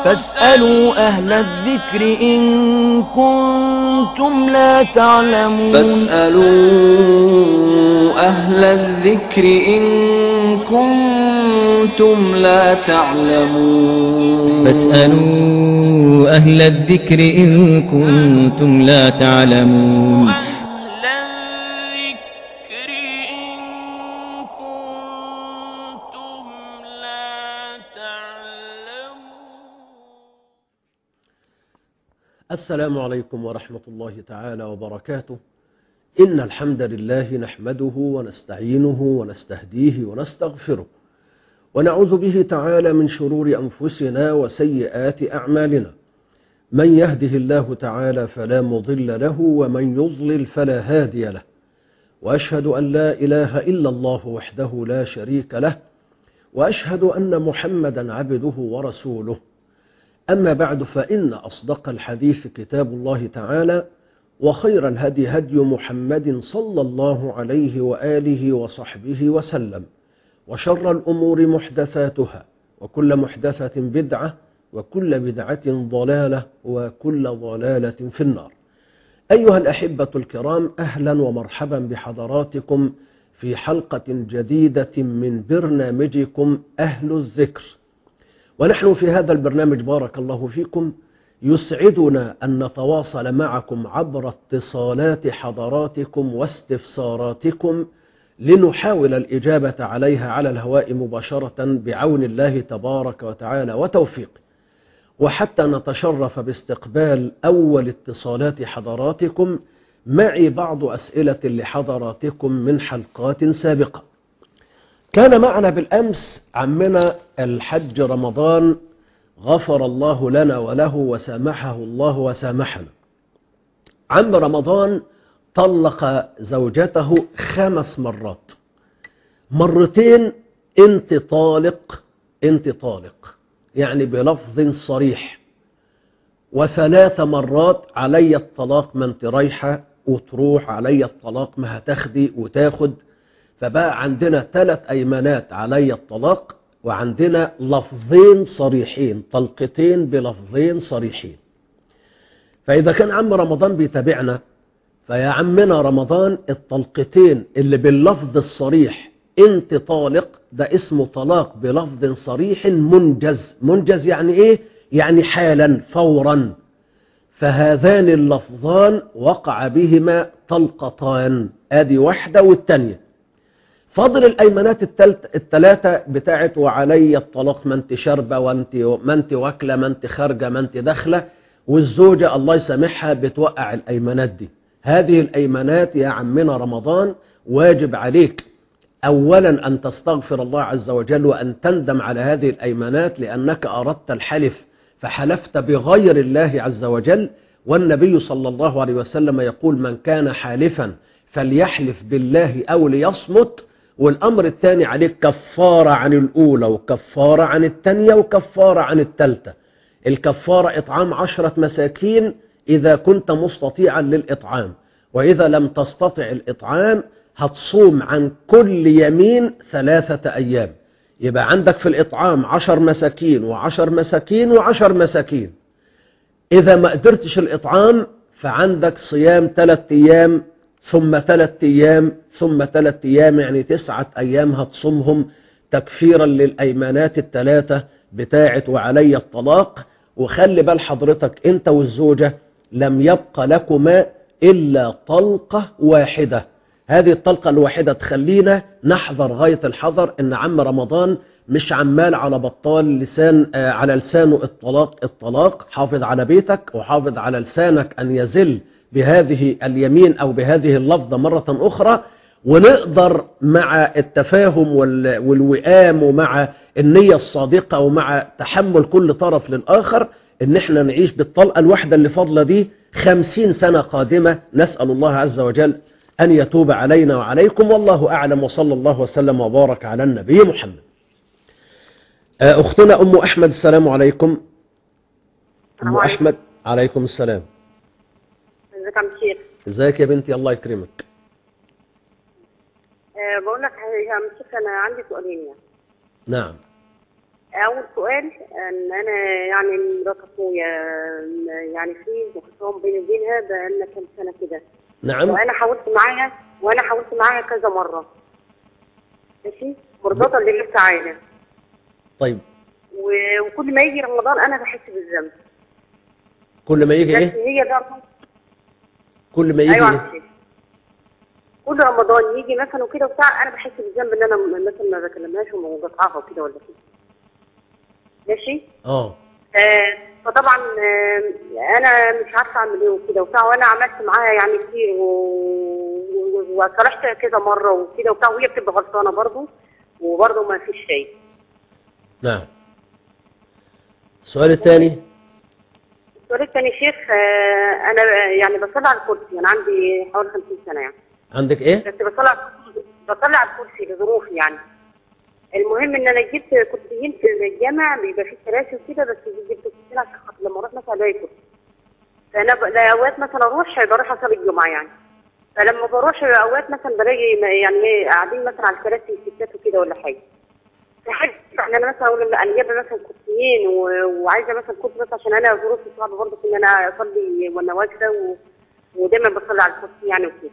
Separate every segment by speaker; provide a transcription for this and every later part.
Speaker 1: فاسألوا أهل الذكر إن كنتم لا تعلمون
Speaker 2: فاسألوا أهل الذكر إن كنتم لا تعلمون
Speaker 3: فاسألوا أهل الذكر إن كنتم لا تعلمون
Speaker 1: أهل الذكر إن كنتم لا تعلمون
Speaker 4: السلام عليكم ورحمة الله تعالى وبركاته إن الحمد لله نحمده ونستعينه ونستهديه ونستغفره ونعوذ به تعالى من شرور أنفسنا وسيئات أعمالنا من يهده الله تعالى فلا مضل له ومن يضلل فلا هادي له وأشهد أن لا إله إلا الله وحده لا شريك له وأشهد أن محمدا عبده ورسوله أما بعد فإن أصدق الحديث كتاب الله تعالى وخير الهدي هدي محمد صلى الله عليه وآله وصحبه وسلم وشر الأمور محدثاتها وكل محدثة بدعة وكل بدعة ضلالة وكل ضلالة في النار أيها الأحبة الكرام أهلا ومرحبا بحضراتكم في حلقة جديدة من برنامجكم أهل الذكر ونحن في هذا البرنامج بارك الله فيكم يسعدنا أن نتواصل معكم عبر اتصالات حضراتكم واستفساراتكم لنحاول الإجابة عليها على الهواء مباشرة بعون الله تبارك وتعالى وتوفيقه وحتى نتشرف باستقبال أول اتصالات حضراتكم معي بعض أسئلة لحضراتكم من حلقات سابقة كان معنا بالأمس عمنا الحج رمضان غفر الله لنا وله وسامحه الله وسامحنا عم رمضان طلق زوجته خمس مرات مرتين انت طالق انت طالق يعني بلفظ صريح وثلاث مرات علي الطلاق ما انت رايحة وتروح علي الطلاق ما هتاخدي وتاخد فبقى عندنا ثلاث أيمانات علي الطلاق وعندنا لفظين صريحين طلقتين بلفظين صريحين فإذا كان عم رمضان بيتابعنا فيا عمنا رمضان الطلقتين اللي باللفظ الصريح انت طالق ده اسمه طلاق بلفظ صريح منجز منجز يعني ايه يعني حالا فورا فهذان اللفظان وقع بهما طلقتان ادي واحدة والتانية فاضل الايمانات التلت التلاتة بتاعت وعلي الطلاق ما انت شاربة وانت ما انت واكلة ما انت خارجة ما انت داخلة والزوجة الله يسامحها بتوقع الايمانات دي هذه الايمانات يا عمنا رمضان واجب عليك اولا ان تستغفر الله عز وجل وان تندم على هذه الايمانات لانك اردت الحلف فحلفت بغير الله عز وجل والنبي صلى الله عليه وسلم يقول من كان حالفا فليحلف بالله او ليصمت والأمر الثاني عليك كفارة عن الأولى وكفارة عن الثانية وكفارة عن الثالثة الكفارة إطعام عشرة مساكين إذا كنت مستطيعا للإطعام وإذا لم تستطع الإطعام هتصوم عن كل يمين ثلاثة أيام يبقى عندك في الإطعام عشر مساكين وعشر مساكين وعشر مساكين إذا ما قدرتش الإطعام فعندك صيام ثلاثة أيام ثم ثلاثة أيام ثم ثلاثة أيام يعني تسعة أيام هتصمهم تكفيرا للأيمانات الثلاثة بتاعة وعلي الطلاق وخلي بال حضرتك أنت والزوجة لم يبقى لكما إلا طلقة واحدة هذه الطلقة الواحدة تخلينا نحذر غاية الحذر إن عم رمضان مش عمال على بطال لسان آه على لسانه الطلاق الطلاق حافظ على بيتك وحافظ على لسانك أن يزل بهذه اليمين أو بهذه اللفظة مرة أخرى ونقدر مع التفاهم والوئام ومع النية الصادقة ومع تحمل كل طرف للآخر ان احنا نعيش بالطلقة الواحدة اللي فاضلة دي خمسين سنة قادمة نسأل الله عز وجل أن يتوب علينا وعليكم والله أعلم وصلى الله وسلم وبارك على النبي محمد أختنا أم أحمد السلام عليكم أم أحمد عليكم السلام
Speaker 5: ازيك يا عم شيخ
Speaker 4: ازيك يا بنتي الله يكرمك
Speaker 5: أه بقول لك يا عم شيخ انا عندي سؤالين يعني
Speaker 4: نعم
Speaker 5: اول سؤال ان انا يعني مرات اخويا يعني في خصام بيني وبينها بقالنا كام سنه كده
Speaker 4: نعم
Speaker 5: وانا حاولت معاها وانا حاولت معاها كذا مره ماشي مرضاة لله تعالى
Speaker 4: طيب
Speaker 5: و- وكل ما يجي رمضان انا بحس بالذنب
Speaker 4: كل ما يجي
Speaker 5: بس
Speaker 4: ايه
Speaker 5: هي بقى
Speaker 4: كل ما يجي
Speaker 5: ايوه
Speaker 4: إيه؟
Speaker 5: عم شيخ. كل رمضان يجي مثلا وكده وبتاع انا بحس بالذنب ان انا م- مثلا ما بكلمهاش وبقطعها وكده ولا كده ماشي
Speaker 4: اه
Speaker 5: آه فطبعا آه انا مش عارفه اعمل ايه وكده وبتاع وانا عملت معاها يعني كتير و- و- وصالحتها كذا مره وكده وبتاع وهي بتبقى غلطانه برضه وبرضه ما فيش شيء
Speaker 4: نعم السؤال الثاني
Speaker 5: السؤال الثاني شيخ آه انا يعني بصلي على الكرسي انا عندي حوالي 50 سنه يعني
Speaker 4: عندك ايه
Speaker 5: بس بصلي على بصلي على الكرسي لظروفي يعني المهم ان انا جبت كرسيين في الجامع بيبقى فيه كراسي وكده بس جبت كرسيين عشان خاطر لما اروح مثلا الاقي كرسي فانا ب... لا اوقات مثلا اروح بروح اصلي الجمعه يعني فلما بروح اوقات مثلا بلاقي م- يعني ايه قاعدين مثلا على الكراسي ستات وكده ولا حاجه فحاجه ان انا مثلا اقول لا انا جايبه مثلا كرسيين و... وعايزه مثلا كرسي بس عشان انا ظروفي صعبه برضه ان انا اصلي وانا واجده و... ودايما بصلي على الكرسي يعني وكده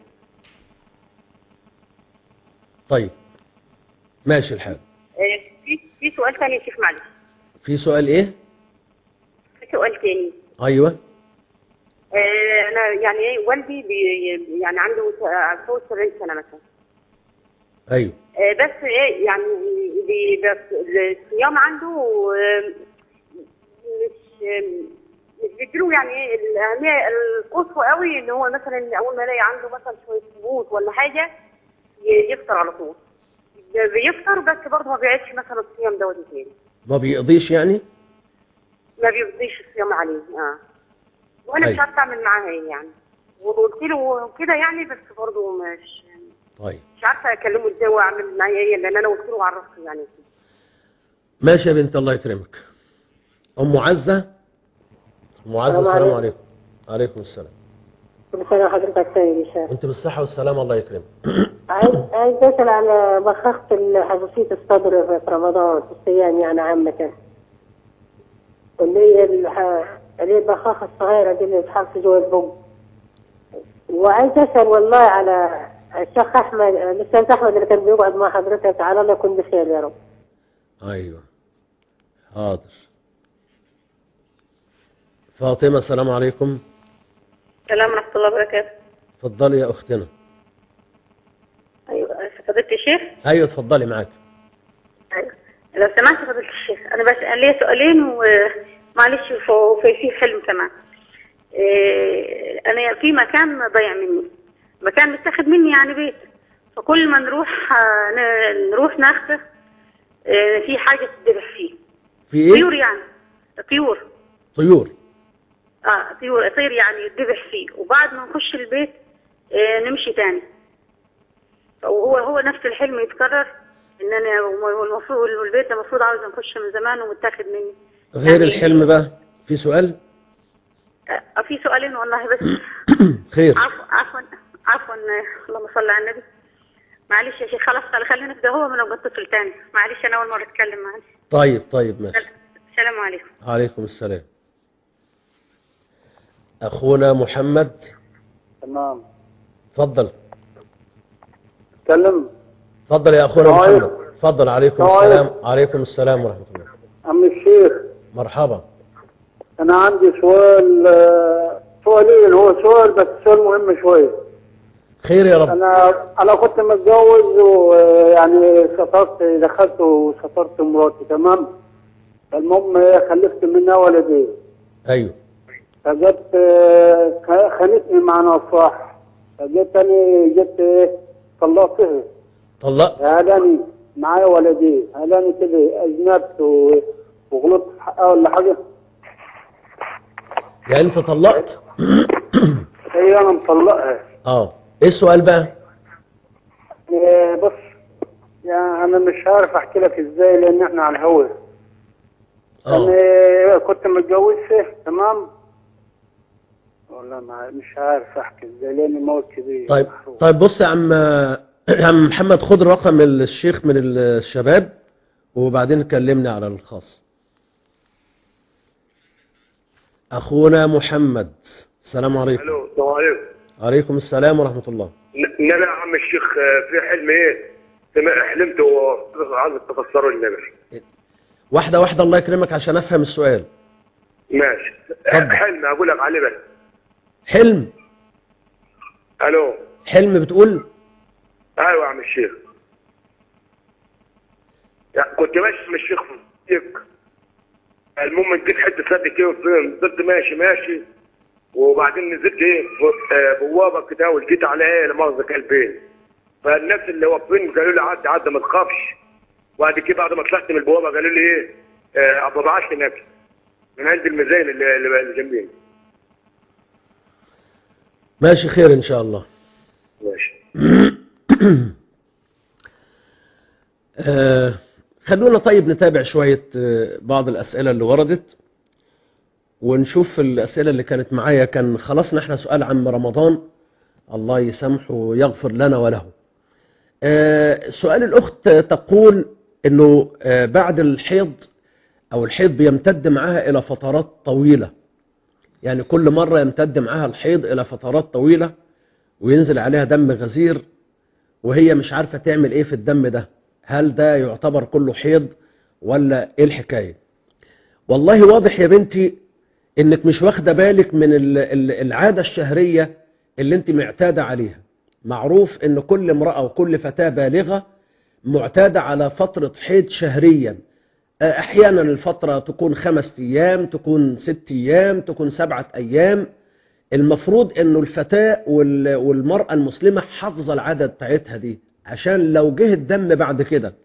Speaker 4: طيب ماشي الحال
Speaker 5: آه، في في سؤال ثاني يا شيخ معلش
Speaker 4: في سؤال ايه
Speaker 5: في سؤال ثاني
Speaker 4: ايوه
Speaker 5: آه، انا يعني ايه والدي بي يعني عنده س- فوق 70 سنه مثلا
Speaker 4: ايوه
Speaker 5: آه، بس ايه يعني بي- بس الصيام عنده آه، مش آه، مش بيديله يعني ايه الاهميه القصوى قوي ان هو مثلا اول ما الاقي عنده مثلا شويه ثبوت ولا حاجه ي- يفطر على طول بيفطر بس برضه ما بيعيدش مثلا الصيام دوت تاني
Speaker 4: ما بيقضيش يعني
Speaker 5: ما بيرضيش الصيام عليه اه وانا مش
Speaker 4: أيوة.
Speaker 5: عارفه اعمل معاها ايه يعني وقلت له كده يعني بس برضه مش
Speaker 4: طيب
Speaker 5: مش عارفه اكلمه ازاي واعمل معاه ايه لان انا قلت له وعرفته يعني
Speaker 4: ماشي يا بنت الله يكرمك ام عزه ام عزه
Speaker 6: السلام
Speaker 4: السلام
Speaker 6: عليكم.
Speaker 4: عليكم عليكم السلام
Speaker 6: كل سنة وحضرتك طيب يا شيخ
Speaker 4: انت بالصحه والسلامه الله يكرمك
Speaker 6: عايز عايز أسأل على بخاخة حساسية الصدر في رمضان في الصيام يعني عامة واللي هي الح- اللي هي البخاخة الصغيرة دي اللي بتحط جوا البق وعايز أسأل والله على الشيخ أحمد الأستاذ أحمد اللي كان بيقعد مع حضرتك على الله يكون بخير يا رب
Speaker 4: ايوه حاضر فاطمه السلام عليكم
Speaker 5: السلام ورحمه الله وبركاته
Speaker 4: اتفضلي يا اختنا
Speaker 5: ايوه فضيله الشيخ
Speaker 4: ايوه اتفضلي معاك
Speaker 5: ايوه لو سمحت فضيله الشيخ انا بسال لي سؤالين ومعلش ف- في في حلم كمان إيه، انا في مكان ضيع مني مكان متاخد مني يعني بيت فكل ما نروح آه، ن- نروح ناخده آه، في حاجه تذبح فيه
Speaker 4: في
Speaker 5: طيور
Speaker 4: ايه
Speaker 5: يعني طيور
Speaker 4: طيور
Speaker 5: اه طيور طير يعني يذبح فيه وبعد ما نخش البيت آه نمشي تاني وهو هو نفس الحلم يتكرر ان انا والمفروض والبيت ده المفروض عاوز نخش من زمان ومتاخد مني
Speaker 4: غير
Speaker 5: يعني-
Speaker 4: الحلم بقى في سؤال
Speaker 5: آه في سؤالين والله بس
Speaker 4: خير
Speaker 5: عفوا عفوا عفوا آه، اللهم صل على النبي معلش يا شيخ خلاص خل- خلينا في ده هو من لو بتصل تاني معلش انا اول مره اتكلم معلش
Speaker 4: طيب طيب ماشي
Speaker 5: السلام عليكم
Speaker 4: عليكم السلام اخونا محمد
Speaker 7: تمام
Speaker 4: تفضل
Speaker 7: اتكلم
Speaker 4: تفضل يا اخونا
Speaker 7: السلام
Speaker 4: محمد
Speaker 7: عليكم.
Speaker 4: تفضل عليكم
Speaker 7: السلام
Speaker 4: السلام
Speaker 7: عليكم.
Speaker 4: عليكم السلام ورحمه الله
Speaker 7: عم الشيخ
Speaker 4: مرحبا
Speaker 7: انا عندي سؤال آه، سؤالين هو سؤال بس سؤال مهم شويه
Speaker 4: خير يا رب
Speaker 7: انا انا كنت متجوز ويعني سافرت دخلت وسافرت مراتي تمام المهم هي خلفت منها ولدين
Speaker 4: ايوه
Speaker 7: فجت آه، خ- خانتني مع نصاح فجيت انا جيت ايه طلقتها
Speaker 4: طلقت
Speaker 7: هلاني معايا ولدين هلاني كده اذنبت و- وغلطت في حقها ولا حاجه
Speaker 4: يعني انت طلقت
Speaker 7: هي انا مطلقها
Speaker 4: اه ايه السؤال بقى
Speaker 7: إيه بص يعني انا مش عارف احكي لك ازاي لان احنا على الهوا
Speaker 4: اه
Speaker 7: انا كنت متجوزها تمام والله ما مش عارف احكي ازاي لان موت كبير
Speaker 4: طيب طيب بص يا عم يا عم محمد خد رقم الشيخ من الشباب وبعدين كلمني على الخاص اخونا محمد السلام عليكم
Speaker 8: الو السلام عليكم
Speaker 4: عليكم السلام ورحمة الله
Speaker 8: ن- ان انا يا عم الشيخ آه، في حلم ايه سمع- حلمت وعايز تفسره لنا
Speaker 4: واحدة واحدة الله يكرمك عشان افهم السؤال
Speaker 8: ماشي
Speaker 4: اتفضل.
Speaker 8: حلم اقول لك عليه بس
Speaker 4: حلم
Speaker 8: الو
Speaker 4: حلم بتقول
Speaker 8: ايوه يا عم الشيخ يعني كنت ماشي من الشيخ في الطريق. المهم جيت حته سد كده فين فضلت ماشي ماشي وبعدين نزلت ايه في- آه، بوابه كده ولقيت على ايه لا مؤاخذه كلبين فالناس اللي واقفين قالوا لي عدي عدي ما تخافش وبعد كده بعد ما طلعت من البوابه قالوا لي ايه آه، ابقى ابعت لي نفسي من عند المزاين اللي اللي اللي جنبين
Speaker 4: ماشي خير ان شاء الله
Speaker 8: ماشي
Speaker 4: آه خلونا طيب نتابع شوية آه بعض الأسئلة اللي وردت ونشوف الأسئلة اللي كانت معايا كان خلصنا احنا سؤال عن رمضان الله يسامحه ويغفر لنا وله آه سؤال الأخت تقول أنه آه بعد الحيض أو الحيض بيمتد معاها إلى فترات طويلة يعني كل مرة يمتد معاها الحيض إلى فترات طويلة وينزل عليها دم غزير وهي مش عارفة تعمل ايه في الدم ده هل ده يعتبر كله حيض ولا ايه الحكاية والله واضح يا بنتي انك مش واخدة بالك من ال- ال- العادة الشهرية اللي انت معتادة عليها معروف ان كل امرأة وكل فتاة بالغة معتادة على فترة حيض شهريا احيانا الفترة تكون خمس ايام تكون ست ايام تكون سبعة ايام المفروض انه الفتاة وال- والمرأة المسلمة حافظة العدد بتاعتها دي عشان لو جه الدم بعد كده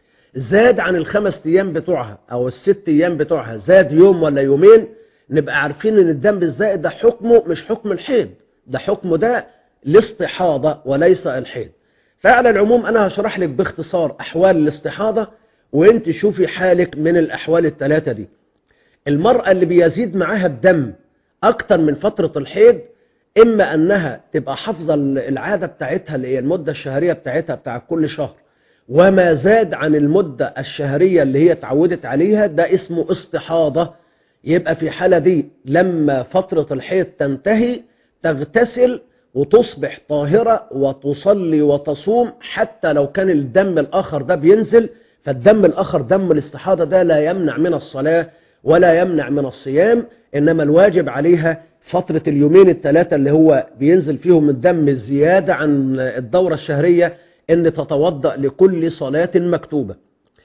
Speaker 4: زاد عن الخمس ايام بتوعها او الست ايام بتوعها زاد يوم ولا يومين نبقى عارفين ان الدم الزائد ده حكمه مش حكم الحيض ده حكمه ده الاستحاضة وليس الحيض فعلى العموم انا هشرح لك باختصار احوال الاستحاضة وانت شوفي حالك من الاحوال الثلاثة دي المرأة اللي بيزيد معاها الدم أكتر من فترة الحيض إما أنها تبقى حافظة العادة بتاعتها اللي هي المدة الشهرية بتاعتها بتاع كل شهر وما زاد عن المدة الشهرية اللي هي اتعودت عليها ده اسمه استحاضة يبقى في حالة دي لما فترة الحيض تنتهي تغتسل وتصبح طاهرة وتصلي وتصوم حتى لو كان الدم الآخر ده بينزل فالدم الآخر دم الاستحاضة ده لا يمنع من الصلاة ولا يمنع من الصيام إنما الواجب عليها فترة اليومين الثلاثة اللي هو بينزل فيهم الدم الزيادة عن الدورة الشهرية إن تتوضأ لكل صلاة مكتوبة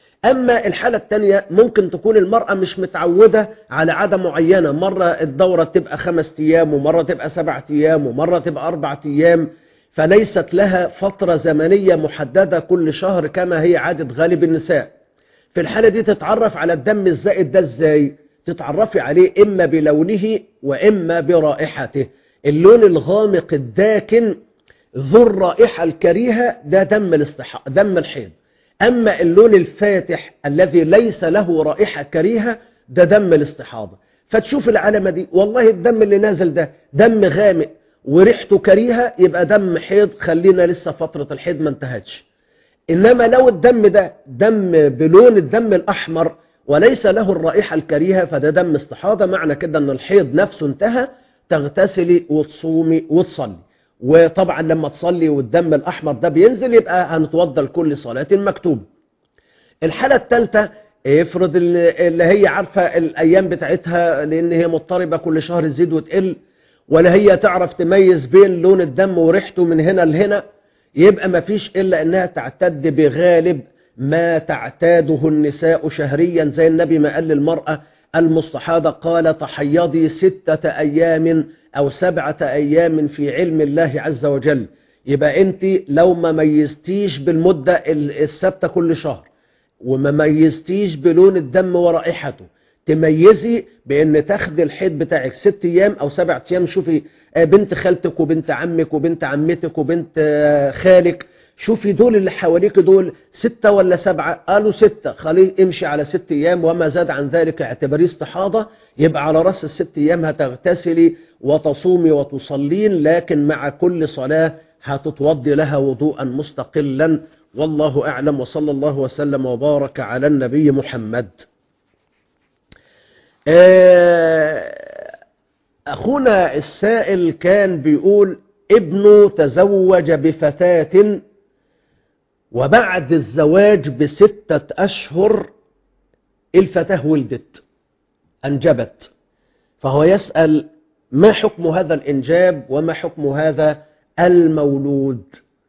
Speaker 4: أما الحالة الثانية ممكن تكون المرأة مش متعودة على عادة معينة مرة الدورة تبقى خمس أيام ومرة تبقى سبعة أيام ومرة تبقى أربعة أيام فليست لها فترة زمنية محددة كل شهر كما هي عادة غالب النساء في الحالة دي تتعرف على الدم الزائد ده ازاي تتعرفي عليه إما بلونه وإما برائحته اللون الغامق الداكن ذو الرائحة الكريهة ده دم الاستح... دم الحيض أما اللون الفاتح الذي ليس له رائحة كريهة ده دم الاستحاضة فتشوف العلامة دي والله الدم اللي نازل ده دم غامق وريحته كريهة يبقى دم حيض خلينا لسه فترة الحيض ما انتهتش إنما لو الدم ده دم بلون الدم الأحمر وليس له الرائحة الكريهة فده دم استحاضة معنى كده أن الحيض نفسه انتهى تغتسلي وتصومي وتصلي وطبعا لما تصلي والدم الأحمر ده بينزل يبقى هنتوضى لكل صلاة مكتوب الحالة الثالثة افرض اللي هي عارفة الأيام بتاعتها لأن هي مضطربة كل شهر تزيد وتقل ولا هي تعرف تميز بين لون الدم وريحته من هنا لهنا يبقى ما فيش إلا أنها تعتد بغالب ما تعتاده النساء شهريا زي النبي ما قال للمرأة المستحاضة قال تحيضي ستة أيام أو سبعة أيام في علم الله عز وجل يبقى أنت لو ما ميزتيش بالمدة الثابتة كل شهر وما ميزتيش بلون الدم ورائحته تميزي بأن تاخدي الحيض بتاعك ست أيام أو سبعة أيام شوفي بنت خالتك وبنت عمك وبنت عمتك وبنت خالك شوفي دول اللي حواليك دول ستة ولا سبعة قالوا ستة خليه امشي على ست ايام وما زاد عن ذلك اعتبريه استحاضة يبقى على رأس الست ايام هتغتسلي وتصومي وتصلين لكن مع كل صلاة هتتوضي لها وضوءا مستقلا والله أعلم وصلى الله وسلم وبارك على النبي محمد آه، أخونا السائل كان بيقول ابنه تزوج بفتاة وبعد الزواج بستة أشهر الفتاة ولدت أنجبت فهو يسأل ما حكم هذا الإنجاب وما حكم هذا المولود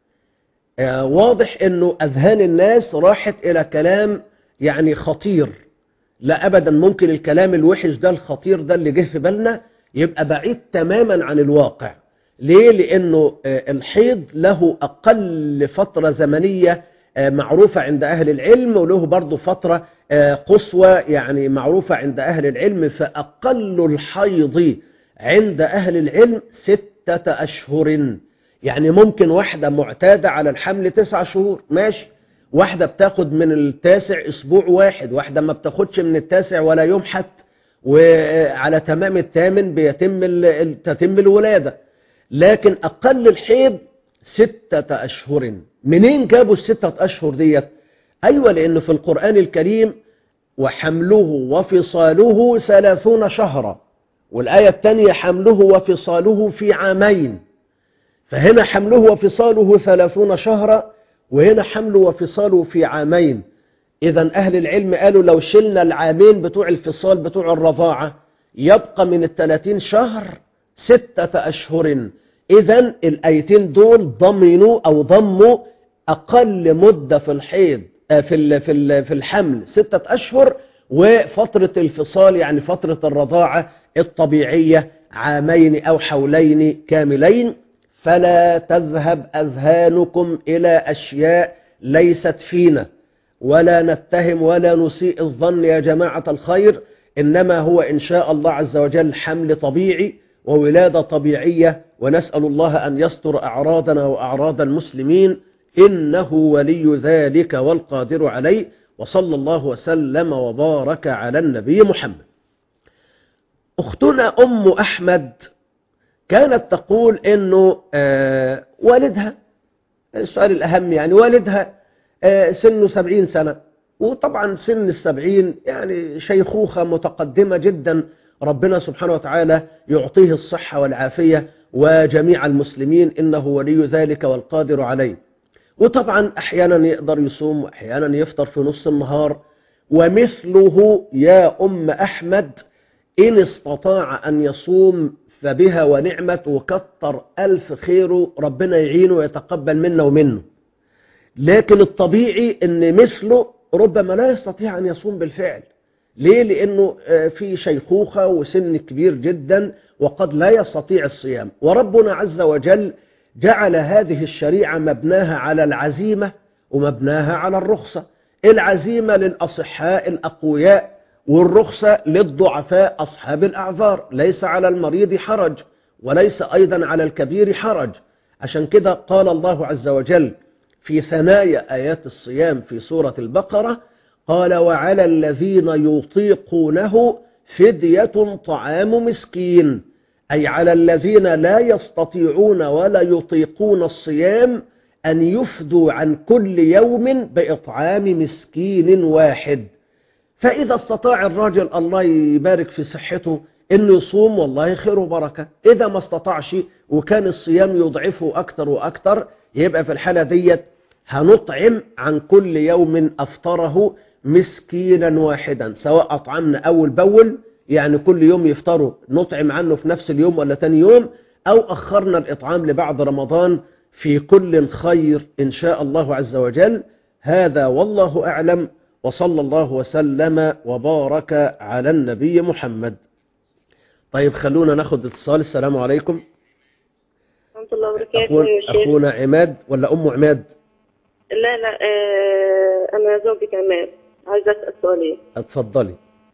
Speaker 4: آه، واضح أنه أذهان الناس راحت إلى كلام يعني خطير لا أبدا ممكن الكلام الوحش ده الخطير ده اللي جه في بالنا يبقى بعيد تماما عن الواقع ليه؟ لأنه آه، الحيض له أقل فترة زمنية آه، معروفة عند أهل العلم وله برضه فترة آه، قصوى يعني معروفة عند أهل العلم فأقل الحيض عند أهل العلم ستة أشهر يعني ممكن واحدة معتادة على الحمل تسع شهور ماشي واحدة بتاخد من التاسع أسبوع واحد واحدة ما بتاخدش من التاسع ولا يوم حتى وعلى تمام الثامن بيتم ال- ال- تتم الولادة لكن أقل الحيض ستة أشهر منين جابوا الستة أشهر ديت أيوة لأن في القرآن الكريم وحمله وفصاله ثلاثون شهرا والآية الثانية حمله وفصاله في عامين فهنا حمله وفصاله ثلاثون شهرا وهنا حمله وفصاله في عامين إذا أهل العلم قالوا لو شلنا العامين بتوع الفصال بتوع الرضاعة يبقى من الثلاثين شهر ستة أشهر إذا الآيتين دول ضمنوا أو ضموا أقل مدة في الحيض آه، في ال- في ال- في الحمل ستة أشهر وفترة الفصال يعني فترة الرضاعة الطبيعية عامين أو حولين كاملين فلا تذهب أذهانكم إلى أشياء ليست فينا ولا نتهم ولا نسيء الظن يا جماعة الخير إنما هو إن شاء الله عز وجل حمل طبيعي وولادة طبيعية ونسأل الله أن يستر أعراضنا وأعراض المسلمين إنه ولي ذلك والقادر عليه وصلى الله وسلم وبارك على النبي محمد أختنا أم أحمد كانت تقول إنه آه والدها السؤال الأهم يعني والدها آه سنه سبعين سنة وطبعا سن السبعين يعني شيخوخة متقدمة جدا ربنا سبحانه وتعالى يعطيه الصحة والعافية وجميع المسلمين إنه ولي ذلك والقادر عليه وطبعا أحيانا يقدر يصوم وأحيانا يفطر في نص النهار ومثله يا أم أحمد إن استطاع أن يصوم فبها ونعمت وكتر ألف خيره ربنا يعينه ويتقبل منا ومنه لكن الطبيعي أن مثله ربما لا يستطيع أن يصوم بالفعل ليه؟ لأنه آه، في شيخوخة وسن كبير جدا وقد لا يستطيع الصيام وربنا عز وجل جعل هذه الشريعة مبناها على العزيمة ومبناها على الرخصة العزيمة للأصحاء الأقوياء والرخصة للضعفاء أصحاب الأعذار ليس على المريض حرج وليس أيضا على الكبير حرج عشان كده قال الله عز وجل في ثنايا آيات الصيام في سورة البقرة قال وعلى الذين يطيقونه فدية طعام مسكين أي على الذين لا يستطيعون ولا يطيقون الصيام أن يفدوا عن كل يوم بإطعام مسكين واحد فإذا استطاع الراجل الله يبارك في صحته إنه يصوم والله خير وبركة إذا ما استطاعش وكان الصيام يضعفه أكتر وأكتر يبقى في الحالة ديت هنطعم عن كل يوم أفطره مسكينا واحدا سواء أطعمنا أول بول يعني كل يوم يفطروا نطعم عنه في نفس اليوم ولا تاني يوم أو أخرنا الإطعام لبعد رمضان في كل خير إن شاء الله عز وجل هذا والله أعلم وصلى الله وسلم وبارك على النبي محمد طيب خلونا ناخد اتصال السلام عليكم
Speaker 9: ورحمة الله وبركاته
Speaker 4: أخونا,
Speaker 9: يا شيخ
Speaker 4: أخونا عماد ولا أم عماد
Speaker 9: لا لا آه أنا زوجة عماد عايزة أسأل سؤالين
Speaker 4: اتفضلي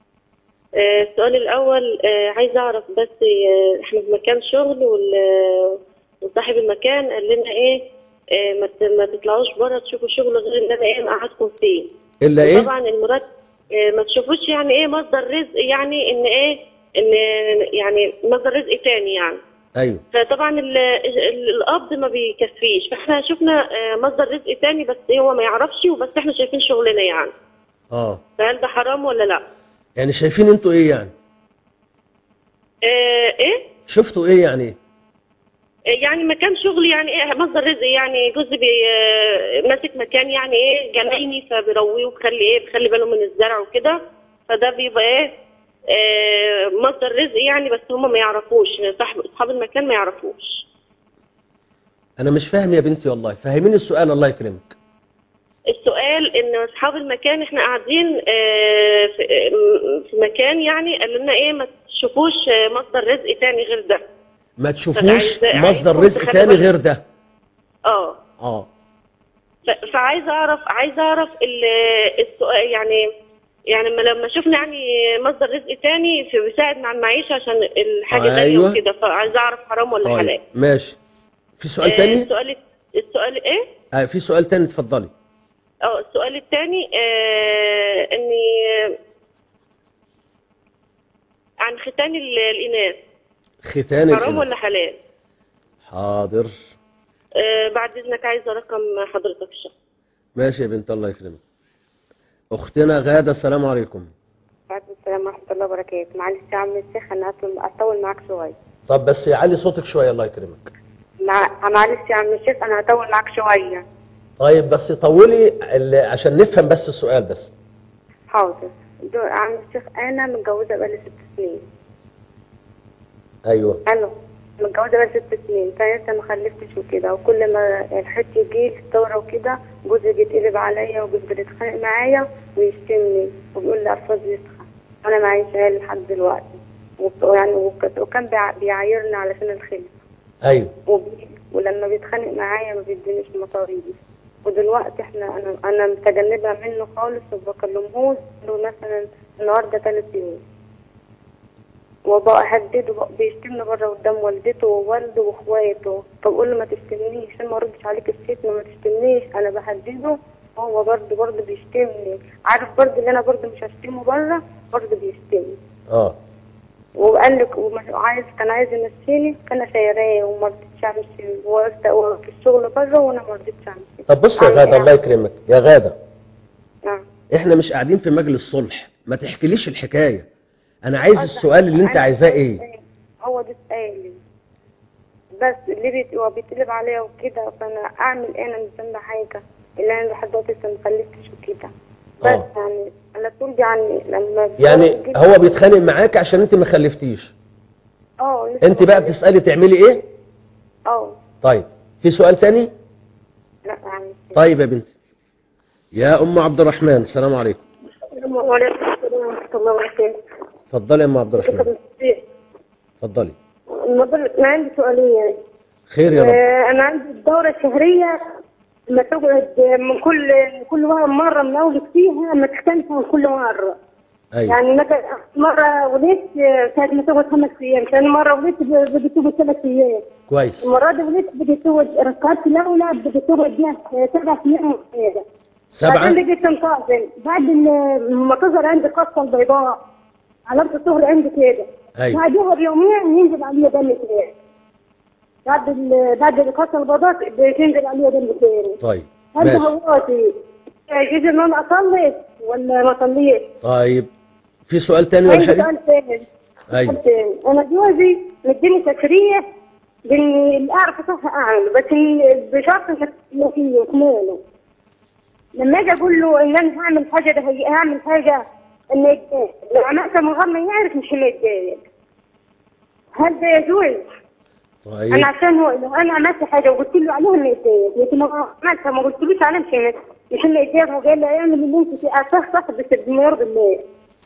Speaker 9: آه السؤال الأول آه عايزة أعرف بس آه إحنا في مكان شغل وال- وصاحب المكان قال لنا إيه آه ما ت- ما تطلعوش بره تشوفوا شغل غير اللي أنا إيه مقعدكم فيه
Speaker 4: إلا إيه
Speaker 9: طبعا المرتب آه ما تشوفوش يعني إيه مصدر رزق يعني إن إيه إن يعني مصدر رزق تاني يعني
Speaker 4: ايوه
Speaker 9: فطبعا ال- ال- القبض ما بيكفيش فاحنا شفنا آه، مصدر رزق تاني بس هو ما يعرفش وبس احنا شايفين شغلنا يعني
Speaker 4: اه
Speaker 9: فهل ده حرام ولا لا
Speaker 4: يعني شايفين انتوا ايه يعني
Speaker 9: آه، ايه
Speaker 4: شفتوا ايه يعني ايه
Speaker 9: يعني مكان شغل يعني ايه مصدر رزق يعني جوزي بي آه، ماسك مكان يعني ايه جنايني فبيرويه وبيخلي ايه بيخلي باله من الزرع وكده فده بيبقى ايه آه، مصدر رزق يعني بس هم ما يعرفوش صاحب اصحاب المكان ما يعرفوش
Speaker 4: انا مش فاهم يا بنتي والله فهميني السؤال الله يكرمك
Speaker 9: السؤال ان اصحاب المكان احنا قاعدين آه، في آه، في مكان يعني قال لنا ايه ما تشوفوش آه، مصدر رزق تاني غير ده
Speaker 4: ما تشوفوش
Speaker 9: عايز-
Speaker 4: مصدر
Speaker 9: عايزكم
Speaker 4: رزق
Speaker 9: تخلي
Speaker 4: تاني
Speaker 9: بالكم.
Speaker 4: غير ده
Speaker 9: اه
Speaker 4: اه
Speaker 9: ف- فعايزه اعرف عايزه اعرف ال- السؤال يعني يعني لما- لما شفنا يعني مصدر رزق تاني في بيساعد مع المعيشه عشان الحاجه غاليه
Speaker 4: أيوة.
Speaker 9: وكده فعايزه اعرف حرام ولا
Speaker 4: طيب
Speaker 9: حلال
Speaker 4: ماشي في سؤال
Speaker 9: آه،
Speaker 4: تاني
Speaker 9: السؤال السؤال ايه
Speaker 4: آه في سؤال تاني اتفضلي
Speaker 9: اه السؤال الثاني آه اني عن ختان ال- الاناث
Speaker 4: ختان
Speaker 9: حرام
Speaker 4: الإناث.
Speaker 9: ولا حلال
Speaker 4: حاضر
Speaker 9: آه بعد اذنك عايزه رقم حضرتك الشخص
Speaker 4: ماشي يا بنت الله يكرمك اختنا غاده السلام عليكم
Speaker 10: وعليكم السلام ورحمة الله وبركاته معلش يا عم الشيخ أنا هطول- هطول معاك شوية
Speaker 4: طب بس يعلي صوتك شويه الله يكرمك
Speaker 10: مع... معلش يا عم الشيخ أنا هطول معاك شوية
Speaker 4: طيب بس طولي ال- عشان نفهم بس السؤال بس
Speaker 10: حاضر دو... عم الشيخ أنا متجوزة بقالي ست سنين
Speaker 4: ايوه
Speaker 10: ألو متجوزة بقالي ست سنين فلسه ما خلفتش وكده وكل ما الحج يجي في الدورة وكده جوزي بيتقلب عليا وبيفضل يتخانق معايا ويشتمني وبيقول لي ألفاظ يسخن أنا معيش عيال لحد دلوقتي وك- يعني وك- وكان بيع- بيعايرني علشان الخلف
Speaker 4: ايوه
Speaker 10: وبي... ولما بيتخانق معايا ما بيدينيش مصاريفي ودلوقتي احنا انا انا متجنبه منه خالص وما بكلمهوش له مثلا النهارده ثلاث يوم وبقى اهدده بقى بيشتمني بره قدام والدته ووالده واخواته فبقول له ما تشتمنيش عشان ما اردش عليك الشتم ما تشتمنيش انا بهدده هو برضه برضه بيشتمني عارف برضه اللي انا برضه مش هشتمه بره برضه بيشتمني
Speaker 4: اه
Speaker 10: وقال لك ومش عايز كان عايز يمشيني فانا سايراه وما رضيتش امشي وقفت- وفي الشغل بره وانا ما رضيتش امشي
Speaker 4: طب بص يا
Speaker 10: أعمل
Speaker 4: غاده
Speaker 10: إيه؟
Speaker 4: الله يكرمك يا غاده
Speaker 10: نعم
Speaker 4: احنا مش قاعدين في مجلس صلح ما تحكيليش الحكايه انا عايز السؤال اللي انت
Speaker 10: أنا
Speaker 4: عايزاه ايه
Speaker 10: هو ده سؤالي بس اللي بيت هو بيتقلب عليا وكده فانا اعمل ايه انا مش ذنبي حاجه اللي انا لحد دلوقتي لسه ما خلفتش وكده بس
Speaker 4: آه.
Speaker 10: يعني انا طول يعني لما
Speaker 4: يعني
Speaker 10: جيت-
Speaker 4: هو بيتخانق معاك عشان انت ما خلفتيش
Speaker 10: اه لسه
Speaker 4: انت
Speaker 10: ما
Speaker 4: بقى
Speaker 10: خلفتش.
Speaker 4: بتسالي تعملي ايه
Speaker 10: اه
Speaker 4: طيب في سؤال تاني
Speaker 10: لا يعني
Speaker 4: طيب يا بنتي يا ام عبد الرحمن السلام عليكم
Speaker 6: وعليكم السلام ورحمة الله وبركاته
Speaker 4: اتفضلي يا ام عبد الرحمن اتفضلي
Speaker 6: الموضوع أنا عندي سؤالين يعني
Speaker 4: خير يا رب
Speaker 6: آه، أنا عندي الدورة الشهرية لما تقعد من كل كل مرة منولد فيها ما تختلف عن كل مرة
Speaker 4: ايوه
Speaker 6: يعني مثلا مرة ولدت آه، كانت بتقعد خمس أيام ثاني مرة ولدت بدي تقعد ثلاث أيام
Speaker 4: كويس
Speaker 6: المرة دي ولدت بدي تقعد ركعت الأولى بدي تقعد فيها سبع أيام وزيادة
Speaker 4: سبعة
Speaker 6: بعدين بقيت تنتظر بعد ال- ما تظهر عندي قصة البيضاء علامة الظهر عندي كده
Speaker 4: ايوه
Speaker 6: بعدها بيومين ينزل عليها دم تاني بعد ال- بعد القصة البيضاء بتنزل عليها دم تاني
Speaker 4: طيب
Speaker 6: هل
Speaker 4: ماشي
Speaker 6: هواتي يجوز ان انا اصلي ولا ما اصليش؟
Speaker 4: طيب في سؤال تاني ولا
Speaker 6: عندي
Speaker 4: حاجه
Speaker 6: سؤال تاني
Speaker 4: ايوه
Speaker 6: سؤال تاني. انا جوزي مديني تسرية باني اللي اعرف صح اعمل بس إن- بشرط انك فيه وكماله لما اجي اقول له ان انا هعمل حاجه ده هي هعمل حاجه انه يتضايق لو عملتها من غير ما يعرف مش هيتضايق هل ده يجوز؟
Speaker 4: طيب
Speaker 6: انا عشان هو لو انا عملت حاجه وقلت له عليها انه يتضايق لكن لو عملتها ما قلتلوش عليها مش هيت- مش انه يتضايق وقال له اعمل اللي انت فيه صح صح بس بما يرضي الله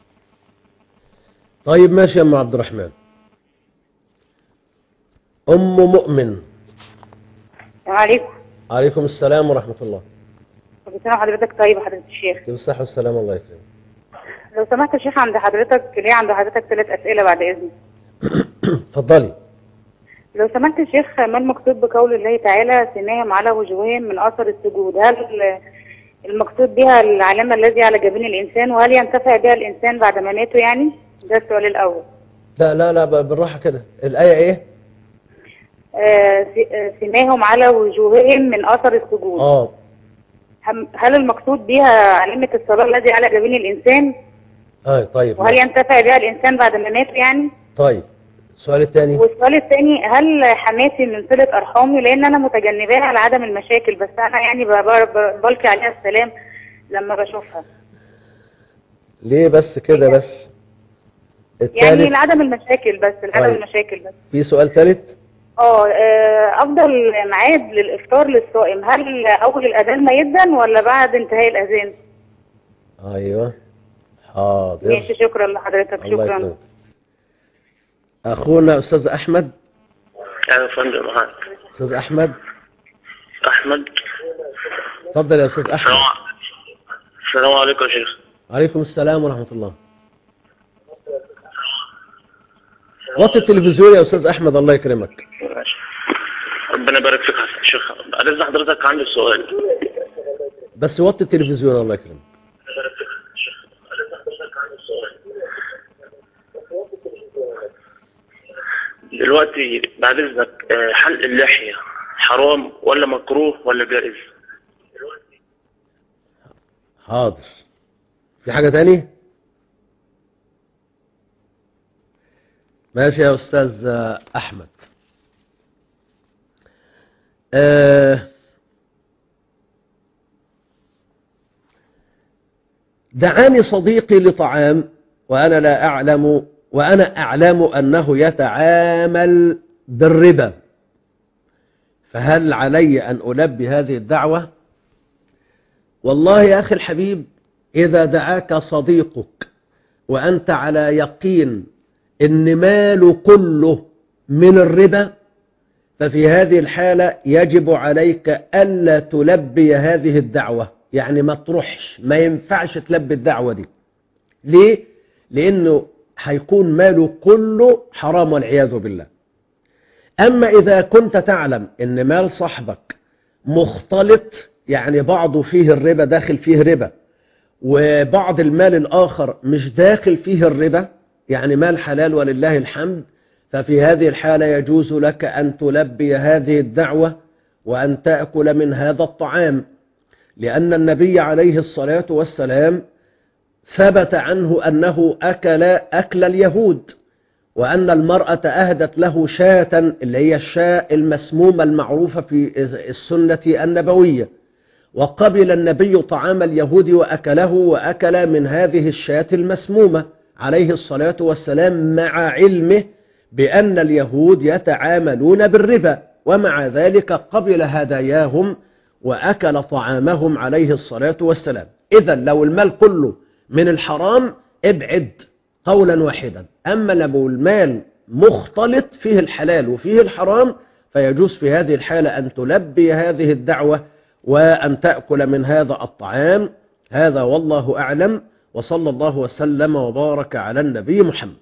Speaker 4: طيب ماشي يا ام عبد الرحمن ام مؤمن
Speaker 10: عليكم
Speaker 4: عليكم السلام ورحمه الله
Speaker 10: كل سنه وحضرتك طيب يا حضرة الشيخ
Speaker 4: بالصحه والسلام الله يكرمك
Speaker 10: لو سمحت يا شيخ عند حضرتك ليه عند حضرتك ثلاث اسئله بعد اذنك
Speaker 4: اتفضلي
Speaker 10: لو سمحت يا شيخ ما المقصود بقول الله تعالى سماهم على وجوههم من اثر السجود هل المقصود بها العلامه الذي على جبين الانسان وهل ينتفع بها الانسان بعد ما ماته يعني ده السؤال الاول
Speaker 4: لا لا لا ب- بالراحه كده الايه ايه
Speaker 10: آه، س- آه، سماهم على وجوههم من اثر السجود
Speaker 4: اه
Speaker 10: هم- هل المقصود بها علامة الصلاة الذي على جبين الإنسان
Speaker 4: اه طيب
Speaker 10: وهل ينتفع بها الإنسان بعد ما مات يعني
Speaker 4: طيب السؤال الثاني
Speaker 10: والسؤال الثاني هل حماتي من صلة أرحامي لأن أنا متجنباها لعدم المشاكل بس أنا يعني ب- ب- بلقي عليها السلام لما بشوفها
Speaker 4: ليه بس كده بس
Speaker 10: يعني
Speaker 4: الثالث
Speaker 10: لعدم المشاكل بس لعدم
Speaker 4: طيب.
Speaker 10: المشاكل بس
Speaker 4: في سؤال ثالث
Speaker 10: اه آه، أفضل ميعاد للإفطار للصائم هل أول الأذان ما يدن ولا بعد انتهاء الأذان؟
Speaker 4: ايوه حاضر
Speaker 10: ماشي شكرا لحضرتك
Speaker 4: الله
Speaker 10: شكرا
Speaker 4: يكرمك اخونا استاذ احمد
Speaker 11: يا فندم معاك
Speaker 4: استاذ احمد
Speaker 11: احمد
Speaker 4: اتفضل يا استاذ احمد
Speaker 11: السلام عليكم يا شيخ
Speaker 4: عليكم السلام ورحمه الله وطي التلفزيون يا استاذ احمد الله يكرمك
Speaker 11: ماشي. ربنا يبارك فيك يا شيخ عايز حضرتك عندي سؤال
Speaker 4: بس وطي التلفزيون الله يكرمك
Speaker 11: دلوقتي بعد اذنك آه، حلق اللحية حرام ولا مكروه ولا جائز
Speaker 4: حاضر في حاجه تاني ماشي يا استاذ آه، احمد آه، دعاني صديقي لطعام وأنا لا أعلم وأنا أعلم أنه يتعامل بالربا فهل علي أن ألبي هذه الدعوة والله يا أخي الحبيب إذا دعاك صديقك وأنت على يقين إن ماله كله من الربا ففي هذه الحالة يجب عليك ألا تلبي هذه الدعوة يعني ما تروحش ما ينفعش تلبي الدعوة دي ليه؟ لأنه هيكون ماله كله حرام والعياذ بالله أما إذا كنت تعلم أن مال صاحبك مختلط يعني بعضه فيه الربا داخل فيه ربا وبعض المال الآخر مش داخل فيه الربا يعني مال حلال ولله الحمد ففي هذه الحالة يجوز لك أن تلبي هذه الدعوة وأن تأكل من هذا الطعام لأن النبي عليه الصلاة والسلام ثبت عنه أنه أكل أكل اليهود وأن المرأة أهدت له شاة اللي هي الشاة المسمومة المعروفة في السنة النبوية وقبل النبي طعام اليهود وأكله وأكل من هذه الشاة المسمومة عليه الصلاة والسلام مع علمه بأن اليهود يتعاملون بالربا ومع ذلك قبل هداياهم وأكل طعامهم عليه الصلاة والسلام إذا لو المال كله من الحرام ابعد قولا واحدا أما لو المال مختلط فيه الحلال وفيه الحرام فيجوز في هذه الحالة أن تلبي هذه الدعوة وأن تأكل من هذا الطعام هذا والله أعلم وصلى الله وسلم وبارك على النبي محمد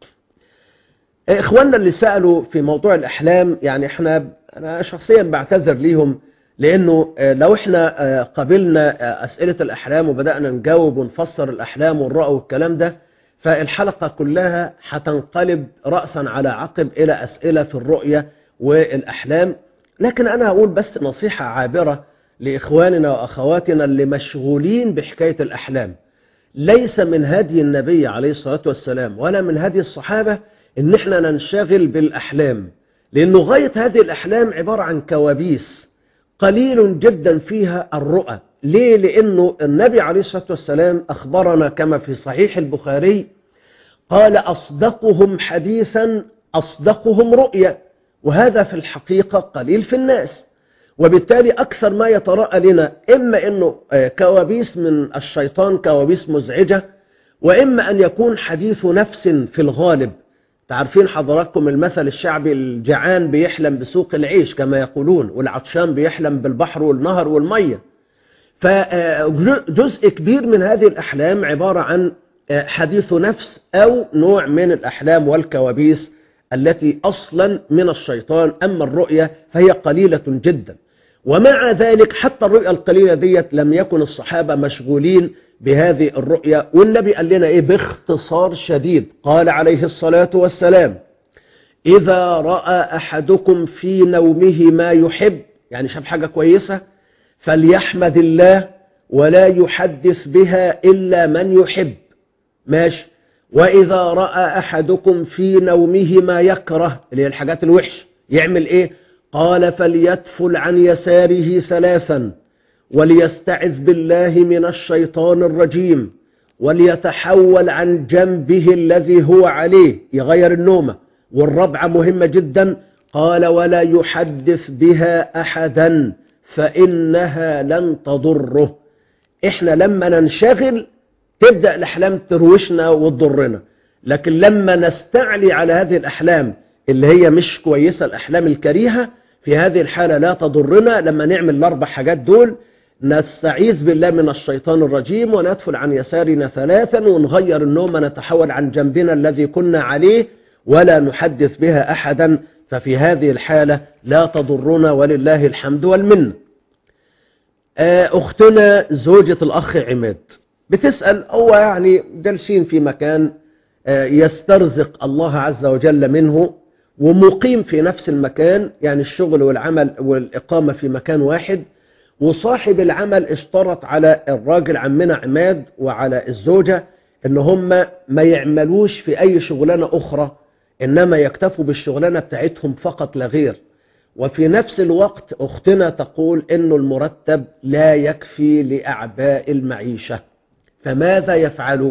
Speaker 4: إخواننا اللي سألوا في موضوع الأحلام يعني احنا أنا شخصيا بعتذر ليهم لأنه لو احنا قبلنا أسئلة الأحلام وبدأنا نجاوب ونفسر الأحلام والرؤى والكلام ده فالحلقة كلها هتنقلب رأسا على عقب إلى أسئلة في الرؤية والأحلام لكن أنا أقول بس نصيحة عابرة لإخواننا وأخواتنا اللي مشغولين بحكاية الأحلام ليس من هدي النبي عليه الصلاة والسلام ولا من هدي الصحابة إن احنا ننشغل بالأحلام لأنه غاية هذه الأحلام عبارة عن كوابيس قليل جدا فيها الرؤى ليه؟ لأنه النبي عليه الصلاة والسلام أخبرنا كما في صحيح البخاري قال أصدقهم حديثا أصدقهم رؤيا وهذا في الحقيقة قليل في الناس وبالتالي أكثر ما يتراءى لنا إما أنه كوابيس من الشيطان كوابيس مزعجة وإما أن يكون حديث نفس في الغالب تعرفين حضراتكم المثل الشعبي الجعان بيحلم بسوق العيش كما يقولون والعطشان بيحلم بالبحر والنهر والمية فجزء كبير من هذه الأحلام عبارة عن حديث نفس أو نوع من الأحلام والكوابيس التي أصلا من الشيطان أما الرؤية فهي قليلة جدا ومع ذلك حتى الرؤية القليلة ديت لم يكن الصحابة مشغولين بهذه الرؤية والنبي قال لنا إيه باختصار شديد قال عليه الصلاة والسلام إذا رأى أحدكم في نومه ما يحب يعني شاف حاجة كويسة فليحمد الله ولا يحدث بها إلا من يحب ماشي وإذا رأى أحدكم في نومه ما يكره اللي هي الحاجات الوحش يعمل إيه قال فليتفل عن يساره ثلاثا وليستعذ بالله من الشيطان الرجيم وليتحول عن جنبه الذي هو عليه يغير النومة والرابعة مهمة جدا قال ولا يحدث بها أحدا فإنها لن تضره إحنا لما ننشغل تبدأ الأحلام تروشنا وتضرنا لكن لما نستعلي على هذه الأحلام اللي هي مش كويسة الأحلام الكريهة في هذه الحالة لا تضرنا لما نعمل الأربع حاجات دول نستعيذ بالله من الشيطان الرجيم وندفل عن يسارنا ثلاثا ونغير النوم نتحول عن جنبنا الذي كنا عليه ولا نحدث بها أحدا ففي هذه الحالة لا تضرنا ولله الحمد والمنه أختنا زوجة الأخ عماد بتسأل هو يعني جالسين في مكان يسترزق الله عز وجل منه ومقيم في نفس المكان يعني الشغل والعمل والإقامة في مكان واحد وصاحب العمل اشترط على الراجل عمنا عماد وعلى الزوجة ان هم ما يعملوش في اي شغلانة اخرى انما يكتفوا بالشغلانة بتاعتهم فقط لا غير وفي نفس الوقت اختنا تقول انه المرتب لا يكفي لاعباء المعيشة فماذا يفعل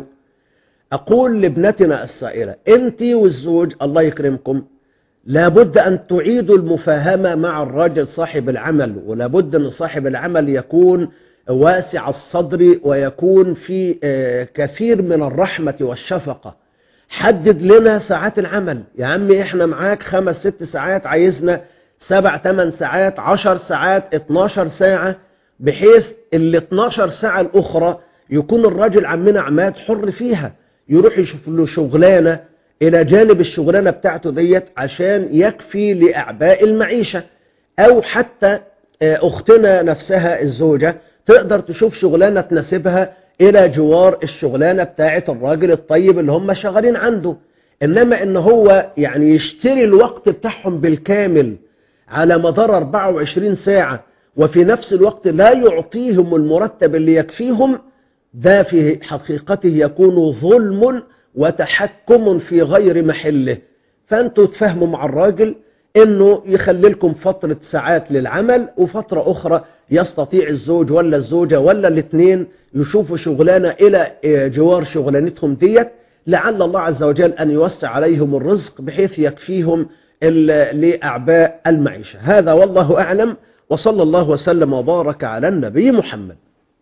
Speaker 4: اقول لابنتنا السائلة انت والزوج الله يكرمكم لابد أن تعيدوا المفاهمة مع الراجل صاحب العمل ولابد أن صاحب العمل يكون واسع الصدر ويكون في كثير من الرحمة والشفقة حدد لنا ساعات العمل يا عمي احنا معاك خمس ست ساعات عايزنا سبع تمن ساعات عشر ساعات اتناشر ساعة بحيث ال 12 ساعة الأخرى يكون الراجل عمنا عماد حر فيها يروح يشوف له شغلانة إلى جانب الشغلانة بتاعته ديت عشان يكفي لأعباء المعيشة أو حتى أختنا نفسها الزوجة تقدر تشوف شغلانة تناسبها إلى جوار الشغلانة بتاعة الراجل الطيب اللي هم شغالين عنده إنما إن هو يعني يشتري الوقت بتاعهم بالكامل على مدار 24 ساعة وفي نفس الوقت لا يعطيهم المرتب اللي يكفيهم ده في حقيقته يكون ظلم وتحكم في غير محله فأنتوا تفهموا مع الراجل انه يخلي لكم فترة ساعات للعمل وفترة اخرى يستطيع الزوج ولا الزوجة ولا الاثنين يشوفوا شغلانة الى جوار شغلانتهم ديت لعل الله عز وجل ان يوسع عليهم الرزق بحيث يكفيهم لأعباء المعيشة هذا والله أعلم وصلى الله وسلم وبارك على النبي محمد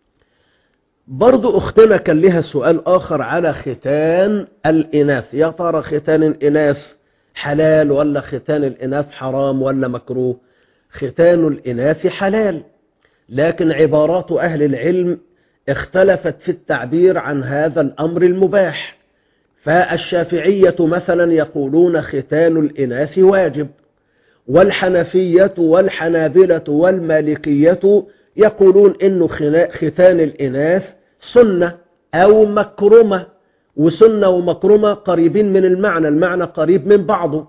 Speaker 4: برضو أختنا كان لها سؤال آخر على ختان الإناث يا ترى ختان الإناث حلال ولا ختان الإناث حرام ولا مكروه ختان الإناث حلال لكن عبارات أهل العلم اختلفت في التعبير عن هذا الأمر المباح فالشافعية مثلا يقولون ختان الإناث واجب والحنفية والحنابلة والمالكية يقولون إنه ختان الإناث سنة أو مكرمة وسنة ومكرمة قريبين من المعنى المعنى قريب من بعضه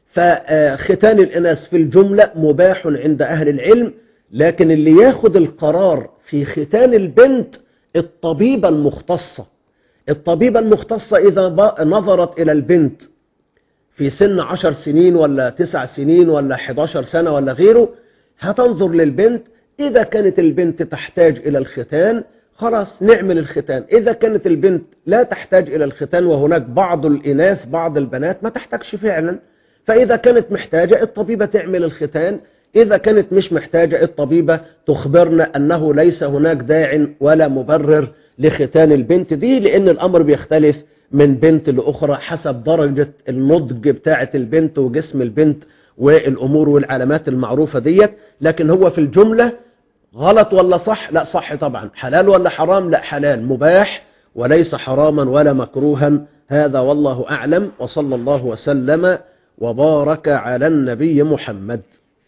Speaker 4: فختان الإناث في الجملة مباح عند أهل العلم لكن اللي ياخد القرار في ختان البنت الطبيبة المختصة الطبيبة المختصة إذا نظرت إلى البنت في سن عشر سنين ولا تسع سنين ولا 11 سنة ولا غيره هتنظر للبنت إذا كانت البنت تحتاج إلى الختان خلاص نعمل الختان إذا كانت البنت لا تحتاج إلى الختان وهناك بعض الإناث بعض البنات ما تحتاجش فعلا فإذا كانت محتاجة الطبيبة تعمل الختان إذا كانت مش محتاجة الطبيبة تخبرنا أنه ليس هناك داع ولا مبرر لختان البنت دي لأن الأمر بيختلف من بنت لأخرى حسب درجة النضج بتاعة البنت وجسم البنت والأمور والعلامات المعروفة ديت لكن هو في الجملة غلط ولا صح لا صح طبعا حلال ولا حرام لا حلال مباح وليس حراما ولا مكروها هذا والله أعلم وصلى الله وسلم وبارك على النبي محمد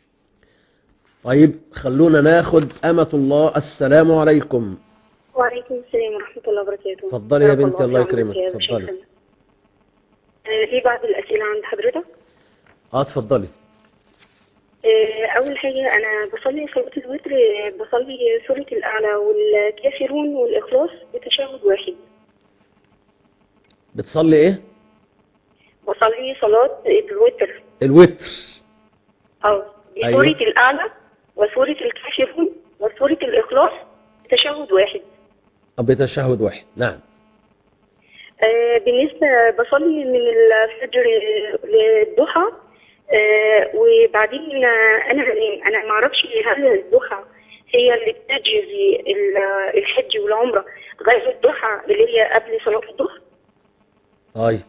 Speaker 4: طيب خلونا ناخد أمة الله السلام عليكم
Speaker 12: وعليكم السلام ورحمة الله وبركاته
Speaker 4: اتفضلي يا بنتي الله
Speaker 12: في عمرك
Speaker 4: يكرمك
Speaker 12: يا
Speaker 4: اتفضلي
Speaker 12: شيخنا. آه، في بعض الأسئلة عند حضرتك
Speaker 4: اه اتفضلي
Speaker 12: آه، أول حاجة أنا بصلي صلاة الوتر آه، بصلي سورة الأعلى والكافرون والإخلاص بتشهد واحد
Speaker 4: بتصلي ايه
Speaker 12: بصلي صلاة الوتر
Speaker 4: الوتر
Speaker 12: أو
Speaker 4: أيوة.
Speaker 12: بسورة الأعلى وسورة الكافرون وسورة الإخلاص بتشهد واحد
Speaker 4: أو بتشهد واحد نعم
Speaker 12: آه، بالنسبة بصلي من الفجر للضحى آه، وبعدين آه، أنا بنام أنا ما أعرفش هل الضحى هي اللي بتجزي ال- الحج والعمرة غير الضحى اللي هي قبل صلاة الظهر
Speaker 4: طيب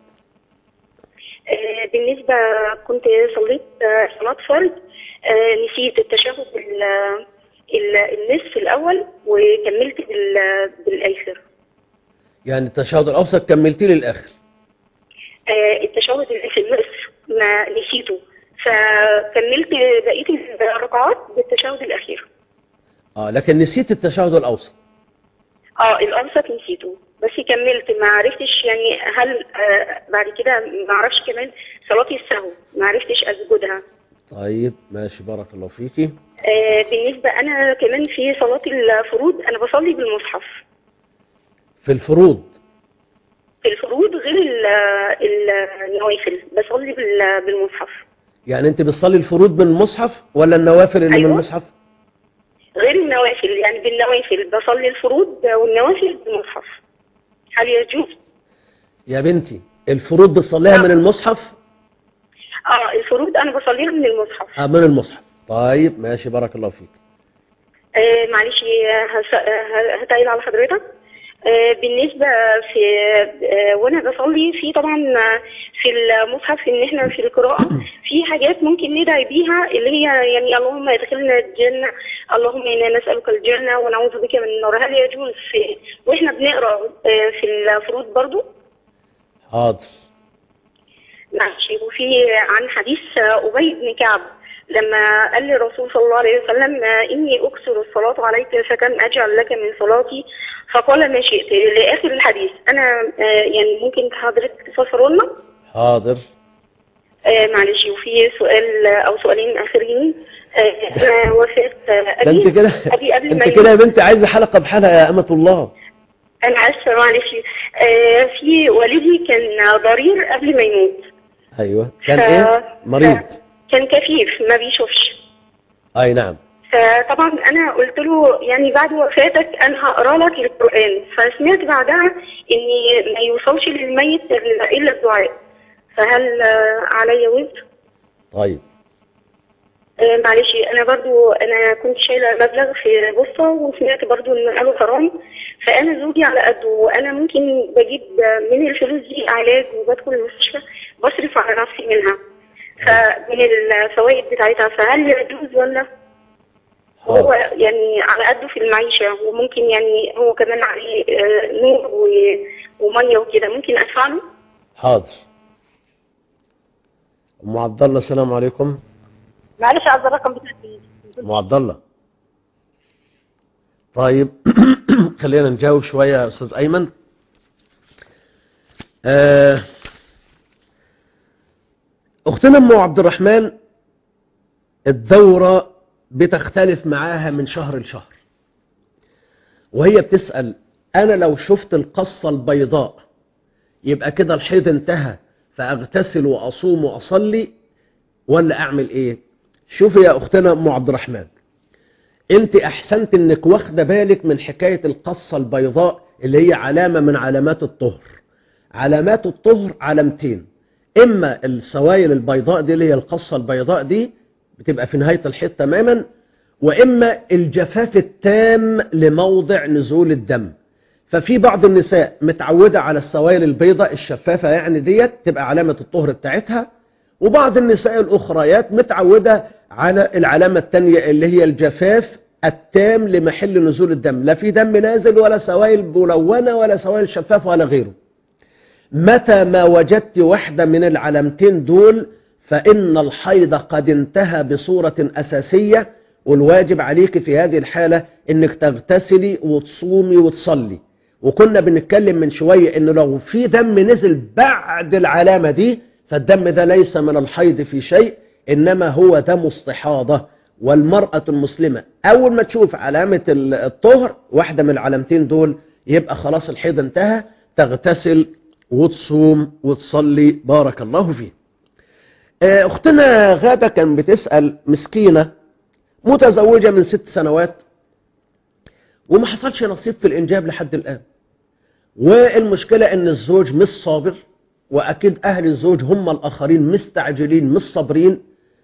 Speaker 12: آه، بالنسبة كنت صليت آه، صلاة فرض آه، نسيت التشهد ال- ال- النصف الأول وكملت بال- بالآخر
Speaker 4: يعني التشهد الأوسط كملتي للآخر
Speaker 12: آه، التشهد اللي في النصف ما نسيته فكملت بقية الركعات بالتشهد الأخير
Speaker 4: اه لكن نسيت التشهد الأوسط
Speaker 12: اه الأوسط نسيته بس كملت ما عرفتش يعني هل آه، بعد كده ما اعرفش كمان صلاة السهو ما عرفتش أسجدها
Speaker 4: طيب ماشي بارك الله فيكي
Speaker 12: آه، بالنسبة أنا كمان في صلاة الفروض أنا بصلي بالمصحف
Speaker 4: في الفروض
Speaker 12: في الفروض غير ال- ال- النوافل بصلي بال- بالمصحف
Speaker 4: يعني انت بتصلي الفروض بالمصحف ولا النوافل اللي من
Speaker 12: أيوة.
Speaker 4: المصحف
Speaker 12: غير النوافل يعني بالنوافل بصلي الفروض والنوافل بالمصحف هل يجوز؟
Speaker 4: يا بنتي الفروض بتصليها من المصحف
Speaker 12: اه الفروض أنا بصليها من المصحف
Speaker 4: آه من المصحف طيب ماشي بارك الله فيك
Speaker 12: آه معلش هس- ه- هتقل على حضرتك آه بالنسبة في آه وانا بصلي في طبعا آه، في المصحف ان احنا في القراءة في حاجات ممكن ندعي بيها اللي هي يعني اللهم ادخلنا الجنة اللهم انا نسألك الجنة ونعوذ بك من النار هل يجوز في واحنا بنقرا آه في الفروض برضو
Speaker 4: حاضر
Speaker 12: ماشي وفي عن حديث أبي بن كعب لما قال للرسول صلى الله عليه وسلم آه، إني أكثر الصلاة عليك فكم أجعل لك من صلاتي فقال ما شئت لآخر الحديث أنا آه، يعني ممكن حضرتك تفسروا لنا
Speaker 4: حاضر
Speaker 12: آه، معلش وفي سؤال آه، أو سؤالين آخرين آه، أنا وفاة آه،
Speaker 4: ده
Speaker 12: أبي
Speaker 4: انت كده
Speaker 12: أبي قبل
Speaker 4: انت
Speaker 12: ما
Speaker 4: كده يا
Speaker 12: يموت.
Speaker 4: بنتي عايزه حلقه بحالها يا امه الله
Speaker 12: أنا آسفة معلش آه، في والدي كان ضرير قبل ما يموت
Speaker 4: ايوه كان
Speaker 12: ف-
Speaker 4: ايه مريض
Speaker 12: كان كفيف ما بيشوفش
Speaker 4: اي نعم
Speaker 12: فطبعا انا قلت له يعني بعد وفاتك انا هقرا لك القران فسمعت بعدها ان ما يوصلش للميت الا إلا الدعاء فهل آه، علي وزر؟
Speaker 4: طيب
Speaker 12: آه، معلش انا برضو انا كنت شايله مبلغ في بوسطه وسمعت برضو ان قالوا حرام فانا زوجي على قده وانا ممكن بجيب من الفلوس دي علاج وبدخل المستشفى بصرف على نفسي منها فمن الفوائد بتاعتها فهل يجوز ولا هو يعني على قده في المعيشة وممكن يعني هو كمان عليه آه، نور و- ومية وكده ممكن أدفع له
Speaker 4: حاضر ام عبد الله السلام عليكم
Speaker 13: معلش عايز الرقم بتاعتي
Speaker 4: ام عبد الله طيب خلينا نجاوب شويه يا استاذ ايمن آه، اختنا ام عبد الرحمن الدوره بتختلف معاها من شهر لشهر وهي بتسال انا لو شفت القصه البيضاء يبقى كده الحيض انتهى فاغتسل واصوم واصلي ولا اعمل ايه شوفي يا اختنا ام عبد الرحمن انت احسنت انك واخده بالك من حكايه القصه البيضاء اللي هي علامه من علامات الطهر علامات الطهر علامتين اما السوائل البيضاء دي اللي هي القصه البيضاء دي بتبقى في نهايه الحيض تماما واما الجفاف التام لموضع نزول الدم ففي بعض النساء متعوده على السوائل البيضاء الشفافه يعني ديت تبقى علامه الطهر بتاعتها وبعض النساء الأخريات متعودة على العلامة التانية اللي هي الجفاف التام لمحل نزول الدم لا في دم نازل ولا سوائل ملونة ولا سوائل شفافة ولا غيره متى ما وجدت واحدة من العلامتين دول فإن الحيض قد انتهى بصورة أساسية والواجب عليك في هذه الحالة إنك تغتسلي وتصومي وتصلي وكنا بنتكلم من شوية إنه لو في دم نزل بعد العلامة دي فالدم ده ليس من الحيض في شيء إنما هو دم استحاضة والمرأة المسلمة أول ما تشوف علامة الطهر واحدة من العلامتين دول يبقى خلاص الحيض انتهى تغتسل وتصوم وتصلي بارك الله فيه أختنا غادة كان بتسأل مسكينة متزوجة من ست سنوات وما حصلش نصيب في الإنجاب لحد الآن والمشكلة ان الزوج مش صابر واكيد اهل الزوج هم الاخرين مستعجلين مش صابرين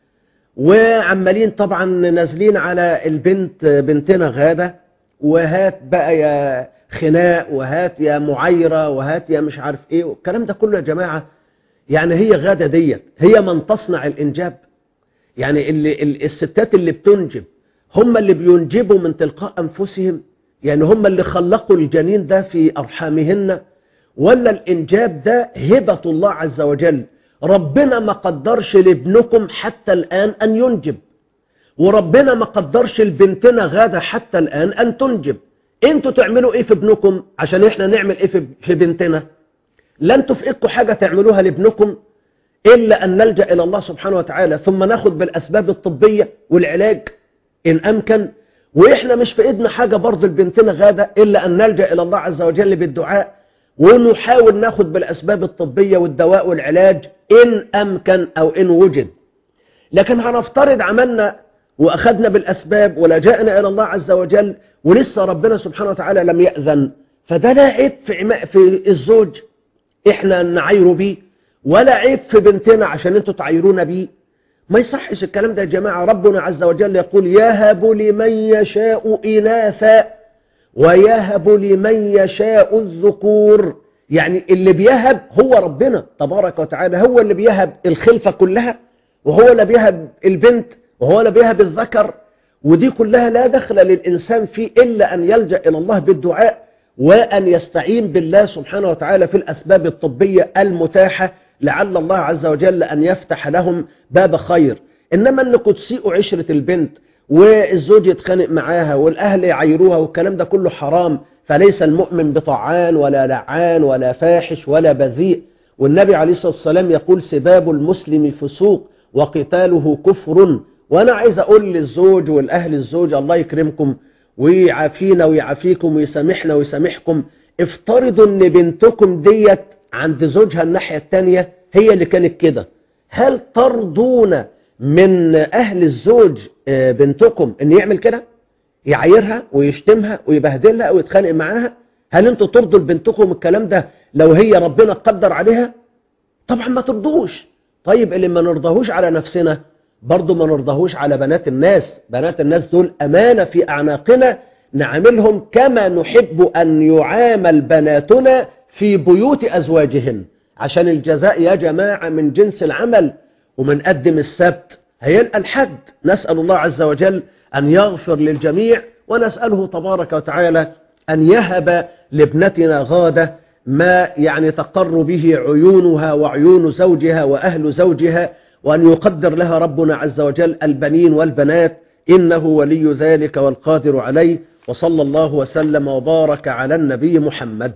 Speaker 4: وعمالين طبعا نازلين على البنت بنتنا غادة وهات بقى يا خناق وهات يا معايرة وهات يا مش عارف ايه والكلام ده كله يا جماعة يعني هي غادة ديت هي من تصنع الانجاب يعني اللي الستات اللي بتنجب هم اللي بينجبوا من تلقاء انفسهم يعني هم اللي خلقوا الجنين ده في أرحامهن ولا الإنجاب ده هبة الله عز وجل ربنا ما قدرش لابنكم حتى الآن أن ينجب وربنا ما قدرش لبنتنا غادة حتى الآن أن تنجب انتوا تعملوا ايه في ابنكم عشان احنا نعمل ايه في بنتنا لن تفقدكم حاجة تعملوها لابنكم إلا أن نلجأ إلى الله سبحانه وتعالى ثم ناخد بالأسباب الطبية والعلاج إن أمكن وإحنا مش في إيدنا حاجة برضه لبنتنا غادة إلا أن نلجأ إلى الله عز وجل بالدعاء ونحاول ناخد بالأسباب الطبية والدواء والعلاج إن أمكن أو إن وجد لكن هنفترض عملنا وأخذنا بالأسباب ولجأنا إلى الله عز وجل ولسه ربنا سبحانه وتعالى لم يأذن فده لا عيب في, عما في الزوج إحنا نعايره بيه ولا عيب في بنتنا عشان انتوا تعايرونا بيه ما يصحش الكلام ده يا جماعة ربنا عز وجل يقول يهب لمن يشاء إناثا ويهب لمن يشاء الذكور يعني اللي بيهب هو ربنا تبارك وتعالى هو اللي بيهب الخلفة كلها وهو اللي بيهب البنت وهو اللي بيهب الذكر ودي كلها لا دخل للإنسان فيه إلا أن يلجأ إلى الله بالدعاء وأن يستعين بالله سبحانه وتعالى في الأسباب الطبية المتاحة لعل الله عز وجل أن يفتح لهم باب خير إنما أنكم تسيئوا عشرة البنت والزوج يتخانق معاها والأهل يعيروها والكلام ده كله حرام فليس المؤمن بطعان ولا لعان ولا فاحش ولا بذيء والنبي عليه الصلاة والسلام يقول سباب المسلم فسوق وقتاله كفر وأنا عايز أقول للزوج والأهل الزوج الله يكرمكم ويعافينا ويعافيكم ويسامحنا ويسامحكم افترضوا ان بنتكم ديت عند زوجها الناحية التانية هي اللي كانت كده هل ترضون من أهل الزوج بنتكم أن يعمل كده يعايرها ويشتمها ويبهدلها ويتخانق معاها هل انتوا ترضوا لبنتكم الكلام ده لو هي ربنا قدر عليها طبعا ما ترضوش طيب اللي ما نرضاهوش على نفسنا برضو ما نرضاهوش على بنات الناس بنات الناس دول أمانة في أعناقنا نعاملهم كما نحب أن يعامل بناتنا في بيوت أزواجهن عشان الجزاء يا جماعة من جنس العمل ومنقدم السبت هيلقى الحد نسأل الله عز وجل أن يغفر للجميع ونسأله تبارك وتعالى أن يهب لابنتنا غادة ما يعني تقر به عيونها وعيون زوجها وأهل زوجها وأن يقدر لها ربنا عز وجل البنين والبنات إنه ولي ذلك والقادر عليه وصلى الله وسلم وبارك على النبي محمد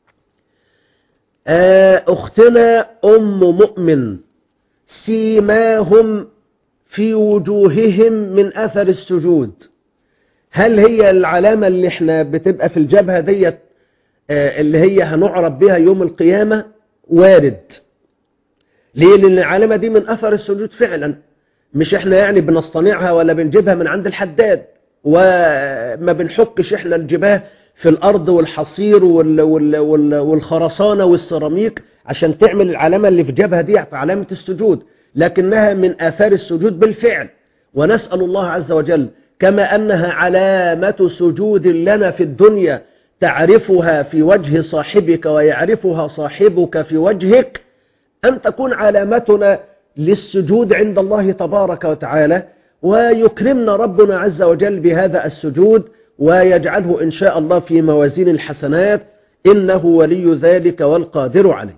Speaker 4: أختنا أم مؤمن سيماهم في وجوههم من أثر السجود هل هي العلامة اللي احنا بتبقى في الجبهة ديت اللي هي هنعرف بها يوم القيامة وارد ليه لأن العلامة دي من أثر السجود فعلا مش احنا يعني بنصطنعها ولا بنجيبها من عند الحداد وما بنحكش احنا الجباه في الأرض والحصير وال وال وال والخرسانة والسيراميك عشان تعمل العلامة اللي في جبهة دي في علامة السجود لكنها من آثار السجود بالفعل ونسأل الله عز وجل كما أنها علامة سجود لنا في الدنيا تعرفها في وجه صاحبك ويعرفها صاحبك في وجهك أن تكون علامتنا للسجود عند الله تبارك وتعالى ويكرمنا ربنا عز وجل بهذا السجود ويجعله إن شاء الله في موازين الحسنات إنه ولي ذلك والقادر عليه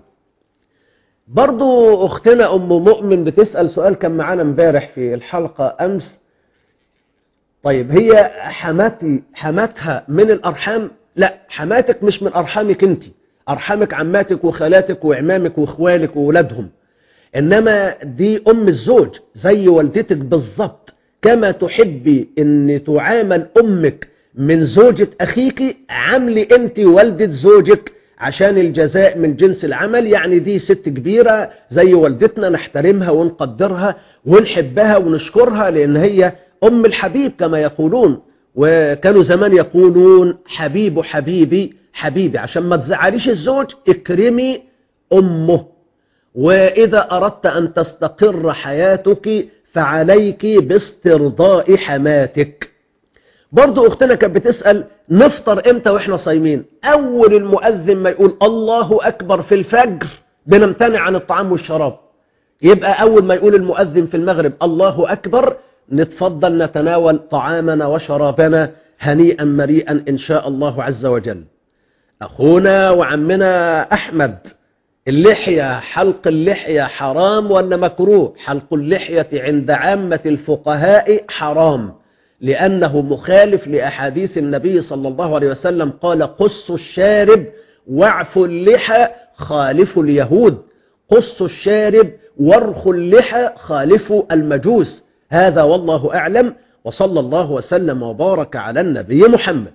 Speaker 4: برضو أختنا أم مؤمن بتسأل سؤال كان معانا امبارح في الحلقة أمس طيب هي حماتي حماتها من الأرحام لا حماتك مش من أرحامك أنت أرحامك عماتك وخالاتك وعمامك وإخوالك وولادهم إنما دي أم الزوج زي والدتك بالظبط كما تحبي أن تعامل أمك من زوجة أخيك عاملي أنت والدة زوجك عشان الجزاء من جنس العمل يعني دي ست كبيرة زي والدتنا نحترمها ونقدرها ونحبها ونشكرها لأن هي أم الحبيب كما يقولون وكانوا زمان يقولون حبيب حبيبي حبيبي عشان ما تزعليش الزوج اكرمي أمه وإذا أردت أن تستقر حياتك فعليك باسترضاء حماتك برضو أختنا كانت بتسأل نفطر إمتى وإحنا صايمين أول المؤذن ما يقول الله أكبر في الفجر بنمتنع عن الطعام والشراب يبقى أول ما يقول المؤذن في المغرب الله أكبر نتفضل نتناول طعامنا وشرابنا هنيئا مريئا إن شاء الله عز وجل أخونا وعمنا أحمد اللحية حلق اللحية حرام ولا مكروه حلق اللحية عند عامة الفقهاء حرام لأنه مخالف لأحاديث النبي صلى الله عليه وسلم قال قص الشارب واعف اللحى خالف اليهود قص الشارب وارخ اللحى خالف المجوس هذا والله أعلم وصلى الله وسلم وبارك على النبي محمد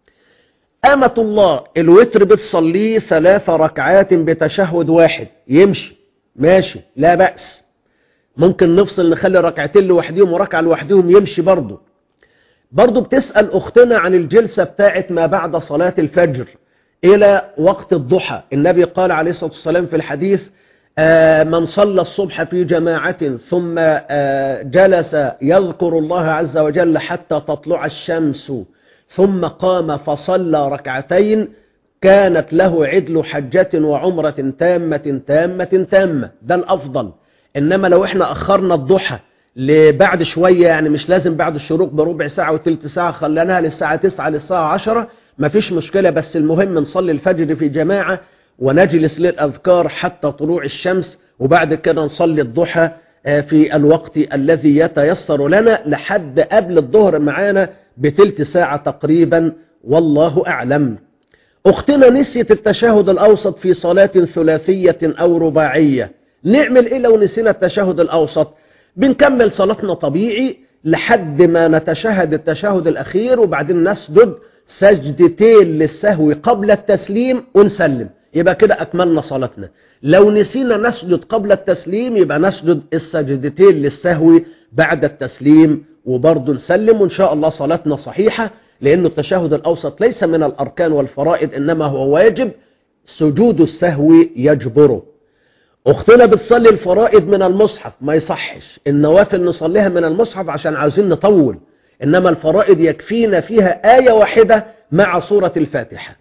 Speaker 4: أمة الله الوتر بتصليه ثلاث ركعات بتشهد واحد يمشي ماشي لا بأس ممكن نفصل نخلي ركعتين لوحدهم وركعة لوحدهم يمشي برضه برضه بتسأل أختنا عن الجلسة بتاعت ما بعد صلاة الفجر إلى وقت الضحى النبي قال عليه الصلاة والسلام في الحديث آه من صلى الصبح في جماعة ثم آه جلس يذكر الله عز وجل حتى تطلع الشمس ثم قام فصلى ركعتين كانت له عدل حجة وعمرة تامة تامة تامة ده الأفضل إنما لو إحنا أخرنا الضحى لبعد شوية يعني مش لازم بعد الشروق بربع ساعة وتلت ساعة خلناها للساعة 9 للساعة 10 مفيش مشكلة بس المهم نصلي الفجر في جماعة ونجلس للأذكار حتى طلوع الشمس وبعد كده نصلي الضحى في الوقت الذي يتيسر لنا لحد قبل الظهر معانا بتلت ساعة تقريبا والله أعلم أختنا نسيت التشهد الأوسط في صلاة ثلاثية أو رباعية نعمل إيه لو نسينا التشهد الأوسط بنكمل صلاتنا طبيعي لحد ما نتشهد التشهد الأخير وبعدين نسجد سجدتين للسهو قبل التسليم ونسلم يبقى كده أكملنا صلاتنا لو نسينا نسجد قبل التسليم يبقى نسجد السجدتين للسهو بعد التسليم وبرضه نسلم وإن شاء الله صلاتنا صحيحة لأنه التشهد الأوسط ليس من الأركان والفرائض إنما هو واجب سجود السهو يجبره أختنا بتصلي الفرائض من المصحف ما يصحش النوافل نصليها من المصحف عشان عاوزين نطول إنما الفرائض يكفينا فيها آية واحدة مع سورة الفاتحة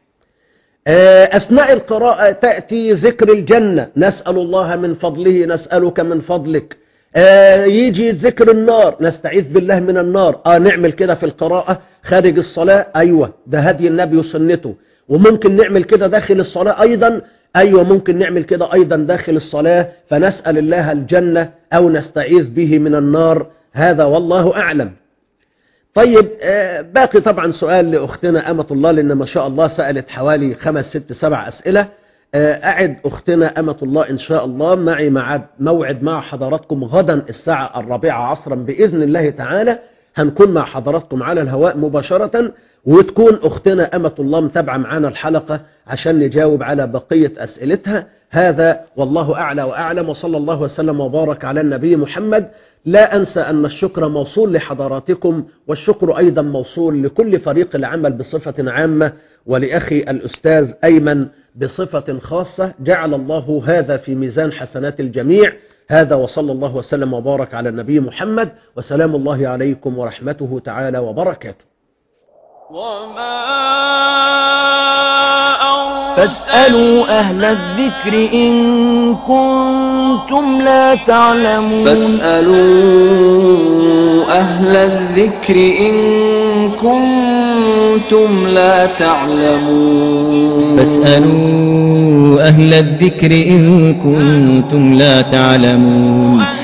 Speaker 4: أثناء القراءة تأتي ذكر الجنة نسأل الله من فضله نسألك من فضلك يجي ذكر النار نستعيذ بالله من النار آه نعمل كده في القراءة خارج الصلاة أيوة ده هدي النبي وسنته وممكن نعمل كده داخل الصلاة أيضا أيوة ممكن نعمل كده أيضا داخل الصلاة فنسأل الله الجنة أو نستعيذ به من النار هذا والله أعلم طيب باقي طبعا سؤال لأختنا أمة الله لأن ما شاء الله سألت حوالي خمس ست سبع أسئلة أعد أختنا أمة الله إن شاء الله معي معد موعد مع حضراتكم غدا الساعة الرابعة عصرا بإذن الله تعالى هنكون مع حضراتكم على الهواء مباشرة وتكون أختنا أمة الله متابعة معنا الحلقة عشان نجاوب على بقية أسئلتها هذا والله أعلى وأعلم وصلى الله وسلم وبارك على النبي محمد لا أنسى أن الشكر موصول لحضراتكم والشكر أيضا موصول لكل فريق العمل بصفة عامة ولأخي الأستاذ أيمن بصفة خاصة جعل الله هذا في ميزان حسنات الجميع هذا وصلى الله وسلم وبارك على النبي محمد وسلام الله عليكم ورحمته تعالى وبركاته
Speaker 1: فاسألوا أهل الذكر إن كنتم لا تعلمون
Speaker 2: فاسألوا أهل الذكر إن كنتم لا تعلمون
Speaker 3: فاسألوا أهل الذكر إن كنتم لا تعلمون